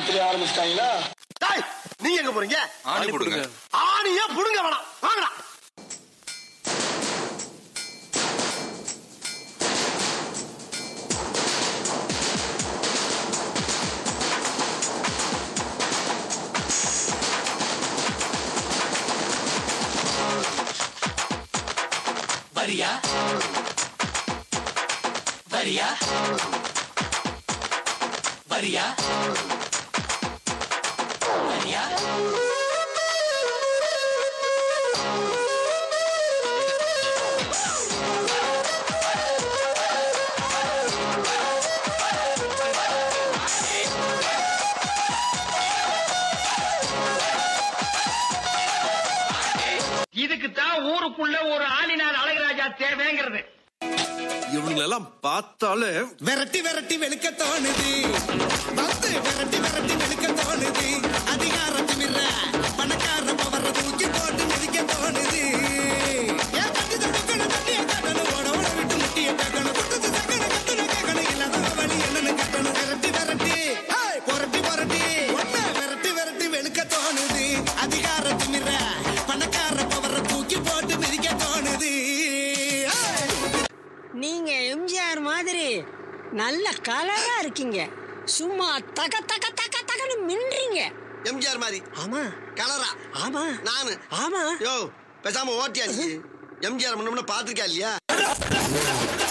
தெரிய ஆரம்பிச்சிட்டாங்களா டேய் நீங்க எங்க போறீங்க ஆணி போடுங்க ஆணியா புடுங்க வேணாம் வாங்கடா வரியா வரியா வரியா வரியா இதுக்கு தான் ஊருக்குள்ள ஒரு ஆளினார் அழகராஜா தேவைங்கிறது இவங்களெல்லாம் பார்த்தாலே விரட்டி விரட்டி வெளுக்க தோணுது வந்து விரட்டி விரட்டி வெளுக்க தோணுது அதிகாரம் திமிர பணக்கார பவர தூக்கி போட்டு மிதிக்க தோணுது ஏன் பண்டித மக்கள் தட்டிய காட்டணும் ஓட ஓட விட்டு முட்டிய கேட்கணும் குட்டத்து சக்கன கத்துன கேட்கணும் இல்லாத வழி என்னன்னு கட்டணும் விரட்டி விரட்டி ஹேய், புரட்டி புரட்டி ஒண்ணு விரட்டி விரட்டி வெளுக்க தோணுது அதிகார திமிர பணக்கார பவர தூக்கி போட்டு மிதிக்க தோணுது ஹேய். நீங்க எம்ஜிஆர் மாதிரி நல்ல கலரா இருக்கீங்க சும்மா தக தக தக தகன்னு மின்றீங்க எம்ஜிஆர் மாதிரி ஆமா கலரா ஆமா நானு ஆமா யோ பேசாம ஓட்டியாச்சு எம்ஜிஆர் முன்ன பாத்துருக்கா இல்லையா